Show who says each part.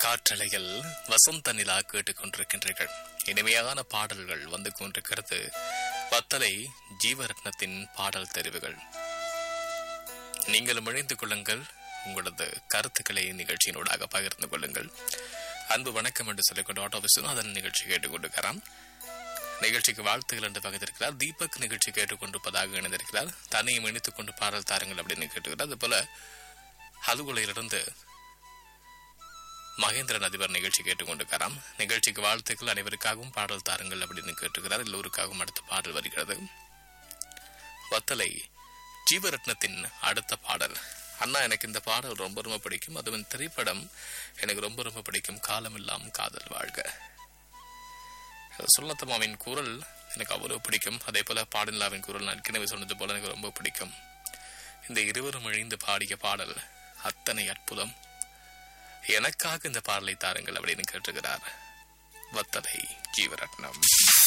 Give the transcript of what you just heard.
Speaker 1: காற்றலையில் வசந்த நிலா கேட்டுக்கொண்டிருக்கின்றீர்கள் இனிமையான பாடல்கள் வந்து கொண்டிருக்கிறது வத்தலை ஜீவரத்னத்தின் பாடல் தெரிவுகள் நீங்களும் இணைந்து கொள்ளுங்கள் உங்களது கருத்துக்களை நிகழ்ச்சியினூடாக பகிர்ந்து கொள்ளுங்கள் அன்பு வணக்கம் என்று சொல்லிக்கொண்டு ஆட்டோ விஸ்வநாதன் நிகழ்ச்சி கேட்டுக்கொண்டிருக்கிறான் நிகழ்ச்சிக்கு வாழ்த்துகள் என்று பகிர்ந்திருக்கிறார் தீபக் நிகழ்ச்சி கேட்டுக்கொண்டிருப்பதாக இணைந்திருக்கிறார் தன்னையும் இணைத்துக் கொண்டு பாடல் தாருங்கள் அப்படின்னு கேட்டுக்கிறார் அதுபோல ஹலுகுலையிலிருந்து மகேந்திரன் அதிபர் நிகழ்ச்சி கேட்டுக்கொண்டிருக்கிறாராம் நிகழ்ச்சிக்கு வாழ்த்துக்கள் அனைவருக்காகவும் பாடல் தாருங்கள் அப்படின்னு கேட்டுக்கிறார் எல்லோருக்காகவும் அடுத்த பாடல் வருகிறது வத்தலை ஜீவரத்னத்தின் அடுத்த பாடல் அண்ணா எனக்கு இந்த பாடல் ரொம்ப ரொம்ப பிடிக்கும் அதுவும் திரைப்படம் எனக்கு ரொம்ப ரொம்ப பிடிக்கும் காலமெல்லாம் காதல் வாழ்க சுல்லத்தம்மாவின் குரல் எனக்கு அவ்வளவு பிடிக்கும் அதே போல பாடலாவின் குரல் நான் ஏற்கனவே சொன்னது போல எனக்கு ரொம்ப பிடிக்கும் இந்த இருவரும் இணைந்து பாடிய பாடல் அத்தனை அற்புதம் எனக்காக இந்த பாடலை தாருங்கள் அப்படின்னு கேட்டுக்கிறார் வத்தலை ஜீவரத்னம்